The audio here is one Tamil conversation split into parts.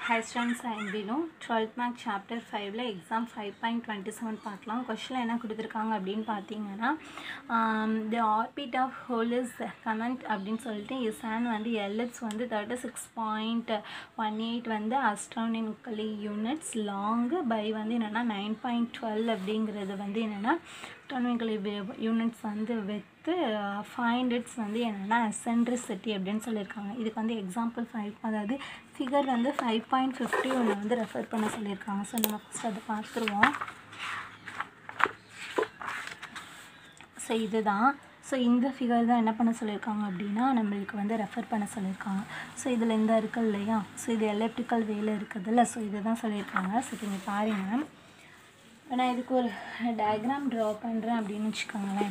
ஹை ஸ்டூடெண்ட்ஸ் அண்ட் பினோ டுவெல்த் மேக் சாப்டர் ஃபைவ்ல exam five point twenty seven பார்க்கலாம் கொஷினில் என்ன கொடுத்துருக்காங்க அப்படின்னு பார்த்தீங்கன்னா the orbit of Halley is comet அப்படின்னு சொல்லிட்டு இசான் வந்து எல்எப்ஸ் வந்து thirty six point one eight வந்து அஸ்ட்ரானிக்கலி யூனிட்ஸ் லாங்கு பை வந்து என்னென்னா நைன் பாயிண்ட் டுவெல் அப்படிங்கிறது வந்து என்னென்னா அஸ்ட்ரானிக்கலி யூனிட்ஸ் வந்து வித்து ஃபைவ் ஹண்ட்ரட்ஸ் வந்து என்னென்னா சென்ட்ரிசிட்டி அப்படின்னு சொல்லியிருக்காங்க இதுக்கு வந்து எக்ஸாம்பிள் ஃபைவ் அதாவது ஃபிகர் வந்து ஃபைவ் பாயிண்ட் ஃபிஃப்டி ஒன்று வந்து ரெஃபர் பண்ண சொல்லியிருக்காங்க ஸோ நம்ம ஃபஸ்ட் அதை பார்த்துருவோம் ஸோ இதுதான் ஸோ இந்த ஃபிகர் தான் என்ன பண்ண சொல்லியிருக்காங்க அப்படின்னா நம்மளுக்கு வந்து ரெஃபர் பண்ண சொல்லியிருக்காங்க ஸோ இதில் இந்த இருக்கு இல்லையா ஸோ இது எலக்ட்ரிக்கல் வேல இருக்குதுல்ல ஸோ இதை தான் சொல்லியிருக்காங்க ஸோ நீங்கள் பாருங்கள் இப்போ நான் இதுக்கு ஒரு டயக்ராம் ட்ரா பண்ணுறேன் அப்படின்னு வச்சுக்கோங்களேன்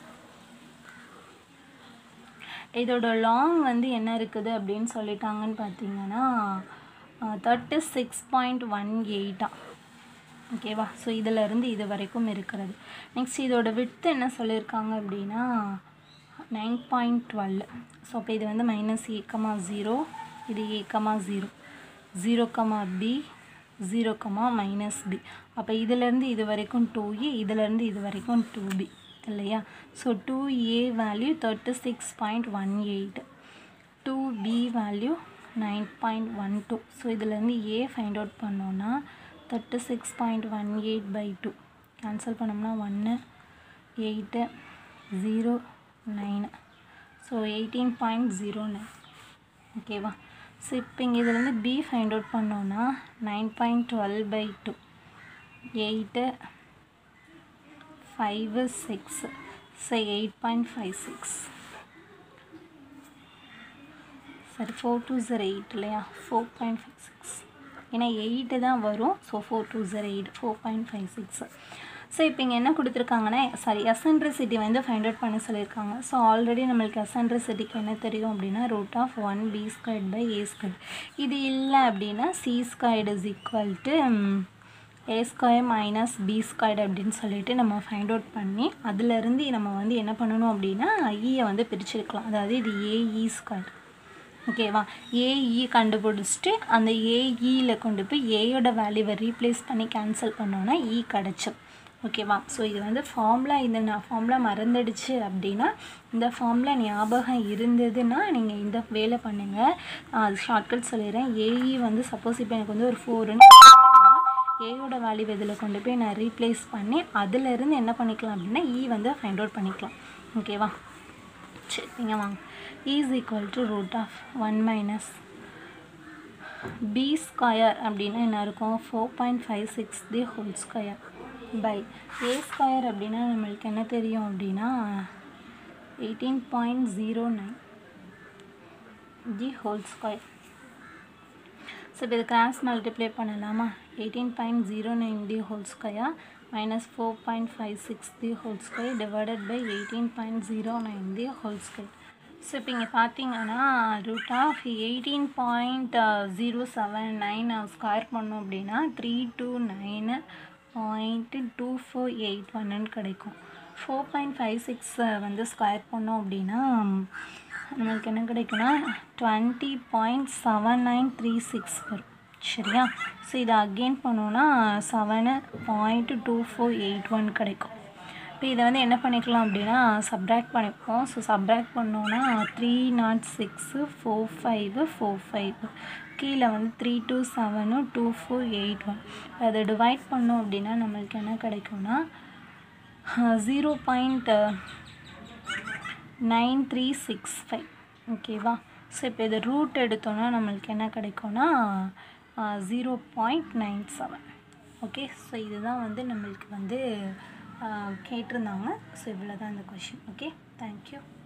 இதோட லாங் வந்து என்ன இருக்குது அப்படின்னு சொல்லிட்டாங்கன்னு பார்த்தீங்கன்னா தேர்ட்டி சிக்ஸ் பாயிண்ட் ஒன் எயிட்டா ஓகேவா ஸோ இதிலேருந்து இது வரைக்கும் இருக்கிறது நெக்ஸ்ட் இதோட விட்த் என்ன சொல்லியிருக்காங்க அப்படின்னா நைன் பாயிண்ட் டுவெல் ஸோ அப்போ இது வந்து மைனஸ் ஏ கமா ஜீரோ இது A comma zero zero comma B zero comma minus B அப்போ இதிலேருந்து இது வரைக்கும் டூ ஏ இதிலேருந்து இது வரைக்கும் டூ பி இல்லையா so two A value thirty six point one eight two B value nine point one two so இதுலேருந்து ஏ ஃபைண்ட் அவுட் பண்ணோன்னா thirty six point one eight by two cancel பண்ணோம்னா ஒன்று eight zero nine so eighteen point zero nine ஓகேவா ஸோ இப்போ இங்கே இதுலேருந்து பி ஃபைண்ட் அவுட் பண்ணோன்னா nine point twelve by two eight five six so eight point five six சரி ஃபோர் டூ ஜீரோ எயிட் இல்லையா ஃபோர் பாயிண்ட் ஃபைவ் சிக்ஸ் ஏன்னா எயிட்டு தான் வரும் so four two zero eight four point five six so இப்போ இங்கே என்ன கொடுத்துருக்காங்கன்னா சாரி எசன்ட்ரிசிட்டி வந்து ஃபைண்ட் அவுட் பண்ண சொல்லியிருக்காங்க ஸோ ஆல்ரெடி நம்மளுக்கு எசன்ட்ரிசிட்டிக்கு என்ன தெரியும் அப்படின்னா root of one B squared by A squared இது இல்லை அப்படின்னா C squared is equal to A square minus B squared அப்படின்னு சொல்லிட்டு நம்ம ஃபைண்ட் அவுட் பண்ணி அதிலேருந்து நம்ம வந்து என்ன பண்ணணும் அப்படின்னா ஈயை வந்து பிரிச்சிருக்கலாம் அதாவது இது ஏஇ ஸ்கொயர் ஓகேவா ஏஇ கண்டுபிடிச்சிட்டு அந்த ஏஇயில் கொண்டு போய் ஏயோட வேல்யூவை ரீப்ளேஸ் பண்ணி கேன்சல் பண்ணோன்னா இ கிடச்சிரும் ஓகேவா ஸோ இது வந்து ஃபார்முலா இந்த நான் ஃபார்முலா மறந்துடுச்சு அப்படின்னா இந்த ஃபார்முலா ஞாபகம் இருந்ததுன்னா நீங்கள் இந்த வேலை பண்ணுங்கள் அது ஷார்ட்கட் சொல்லிடுறேன் ஏஇ வந்து சப்போஸ் இப்போ எனக்கு வந்து ஒரு ஃபோருன்னு ஏயோட வேல்யூ இதில் கொண்டு போய் நான் ரீப்ளேஸ் பண்ணி அதிலேருந்து என்ன பண்ணிக்கலாம் அப்படின்னா இ வந்து ஃபைண்ட் அவுட் பண்ணிக்கலாம் ஓகேவா சரி நீங்கள் வாங்க is equal to root of one minus B square அப்படின்னா என்ன இருக்கும் four point five six the whole square by A square அப்படின்னா நம்மளுக்கு என்ன தெரியும் அப்படின்னா eighteen point zero nine the whole square so இப்போ இது கிராஸ் மல்டிப்ளை பண்ணலாமா eighteen point zero nine the whole square minus four point five six the whole square divided by eighteen point zero nine the whole square so இப்போ இங்கே பார்த்தீங்கன்னா root of eighteen point zero seven nine square பண்ணோம் அப்படின்னா three two nine point two four eight ஒன்னு கிடைக்கும் ஃபோர் பாயிண்ட் ஃபைவ் சிக்ஸ் வந்து ஸ்கொயர் பண்ணோம் அப்படின்னா நம்மளுக்கு என்ன கிடைக்குன்னா twenty point seven nine three six வரும் சரியா ஸோ இதை அகெயின் பண்ணோன்னா seven point two four eight one கிடைக்கும் இப்போ இதை வந்து என்ன பண்ணிக்கலாம் அப்படின்னா சப்ராக்ட் பண்ணிப்போம் ஸோ சப்ராக்ட் பண்ணோன்னா three naught six four five four five கீழே வந்து three two seven two four eight one அதை டிவைட் பண்ணோம் அப்படின்னா நம்மளுக்கு என்ன கிடைக்கும்னா zero point nine three six five ஓகேவா ஸோ இப்போ இதை ரூட் எடுத்தோன்னா நம்மளுக்கு என்ன கிடைக்கும்னா zero point nine seven okay so இதுதான் வந்து நம்மளுக்கு வந்து கேட்டிருந்தாங்க ஸோ இவ்வளோ தான் இந்த கொஷின் ஓகே தேங்க்யூ